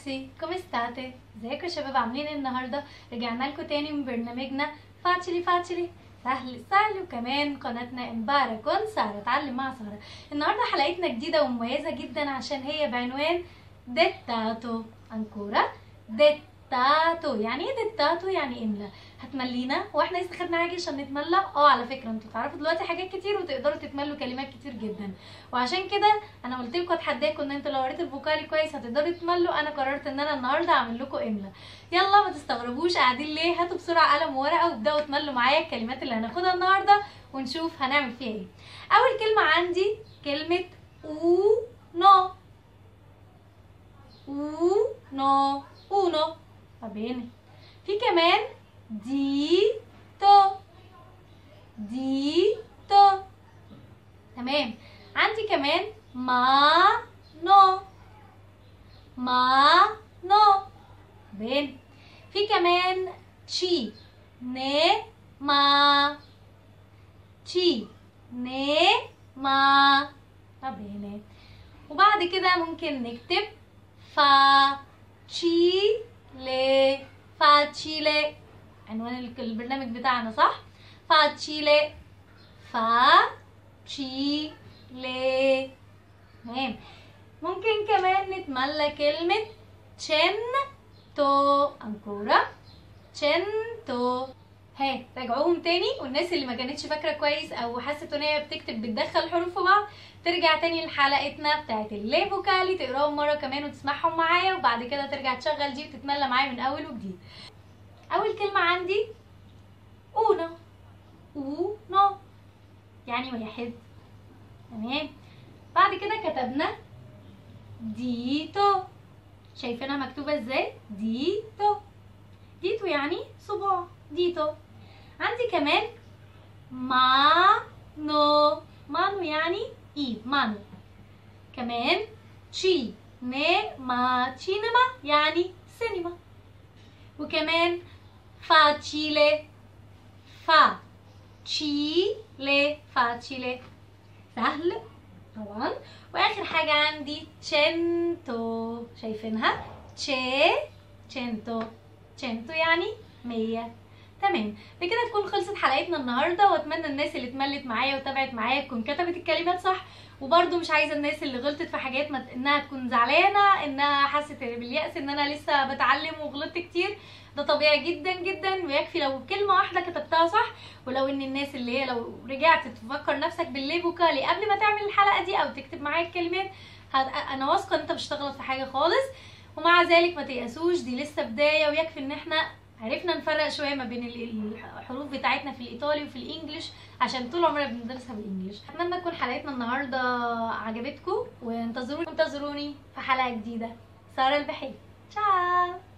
ragazzi, come state? ازيكم يا شباب عاملين ايه النهارده؟ رجعنا لكم تاني من برنامجنا فاتشلي فاتشلي سهل سهل وكمان قناتنا امبارح كون سارة اتعلم مع سارة النهارده حلقتنا جديدة ومميزة جدا عشان هي بعنوان ديتاتو انكورا ديتاتو يعني ايه ديتاتو يعني املا هتملينا واحنا لسه خدنا حاجه عشان نتملى اه على فكره انتوا تعرفوا دلوقتي حاجات كتير وتقدروا تتملوا كلمات كتير جدا وعشان كده انا قلت لكم اتحداكم ان انتوا لو قريتوا الفوكالي كويس هتقدروا تتملوا انا قررت ان انا النهارده اعمل لكم املا يلا ما تستغربوش قاعدين ليه هاتوا بسرعه قلم وورقه وابداوا تملوا معايا الكلمات اللي هناخدها النهارده ونشوف هنعمل فيها ايه اول كلمه عندي كلمه uno uno uno va bene في كمان ديتو ديتو تمام عندي كمان مانو مانو بين في كمان تشي ني ما تشي ني ما va bene وبعد كده ممكن نكتب فا تشي لي فاتشيلي عنوان ال- البرنامج بتاعنا صح فاتشيلي فا تشي لي تمام ممكن كمان نتملى كلمة تشن تو انكورا تشن تو ها راجعوهم تاني والناس اللي ما كانتش فاكره كويس او حست ان هي بتكتب بتدخل حروف في بعض ترجع تاني لحلقتنا بتاعت اللي فوكالي تقراهم مره كمان وتسمعهم معايا وبعد كده ترجع تشغل دي وتتملى معايا من اول وجديد اول كلمه عندي uno uno يعني واحد تمام بعد كده كتبنا ديتو شايفينها مكتوبه ازاي ديتو ديتو يعني صباع ديتو عندي كمان مانو مانو يعني ايد مانو كمان تشي ني ما تشينما يعني سينما وكمان facile facile facile سهل طبعا واخر حاجة عندي تشنتو شايفينها تشي تشنتو تشنتو يعني مية تمام بكده تكون خلصت حلقتنا النهارده واتمنى الناس اللي اتملت معايا وتابعت معايا تكون كتبت الكلمات صح وبرده مش عايزه الناس اللي غلطت في حاجات ما انها تكون زعلانه انها حست باليأس ان انا لسه بتعلم وغلطت كتير ده طبيعي جدا جدا ويكفي لو كلمه واحده كتبتها صح ولو ان الناس اللي هي لو رجعت تفكر نفسك باللي فوكالي قبل ما تعمل الحلقه دي او تكتب معايا الكلمات هت... انا واثقه ان انت مش هتغلط في حاجه خالص ومع ذلك ما تيأسوش دي لسه بدايه ويكفي ان احنا عرفنا نفرق شويه ما بين ال- الحروف بتاعتنا في الايطالي وفي الانجليش عشان طول عمرنا بندرسها بالانجليش اتمنى تكون حلقتنا النهارده عجبتكم وانتظروني انتظروني في حلقه جديده ساره البحيري تشاو